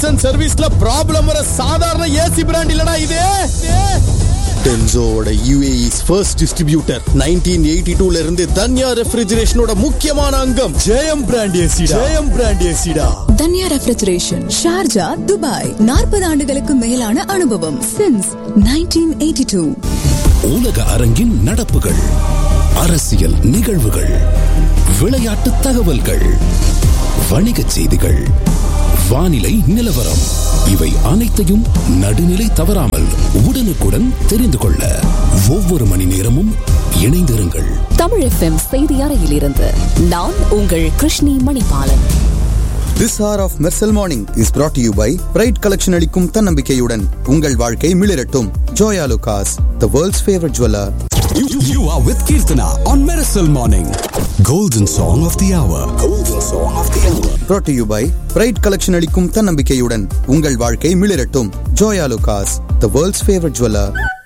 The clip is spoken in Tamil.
சர்வீஸ்ல ப்ராப்ளம் வர சாதாரண ஏசி பிராண்ட் இல்லடா இது டென்சோவோட யூஏஇஸ் ஃபர்ஸ்ட் டிஸ்ட்ரிபியூட்டர் 1982 ல இருந்து தன்யா ரெஃப்ரிஜரேஷனோட முக்கியமான அங்கம் ஜெயம் பிராண்ட் ஏசிடா ஜெயம் பிராண்ட் ஏசிடா தன்யா ரெஃப்ரிஜரேஷன் ஷார்ஜா துபாய் நாற்பது ஆண்டுகளுக்கு மேலான அனுபவம் சின்ஸ் 1982 உலக அரங்கின் நடப்புகள் அரசியல் நிகழ்வுகள் விளையாட்டு தகவல்கள் வணிகச் செய்திகள் வானிலை நிலவரம் இவை அனைத்தையும் நடுநிலை தவறாமல் உடனுக்குடன் தெரிந்து கொள்ள ஒவ்வொரு மணி நேரமும் இணைந்திருங்கள் தமிழ் எஃப்எம் செய்தி அறையிலிருந்து நான் உங்கள் Krishni Manibalan This hour of Mersal Morning is brought to you by Pride Collection அளிக்கும் தன்னம்பிக்கையுடன் உங்கள் வாழ்க்கை மிளிரட்டும் Joya லுகாஸ் the world's favorite jeweler You, you are with Kirtana on Miracle Morning. Golden Song of the Hour. Golden Song of the Hour. brought to you by Pride Collection அளிக்கும் தன்னம்பிக்கையுடன் உங்கள் வாழ்க்கை மிளிரட்டும் Joya லுகாஸ் the world's favorite jeweler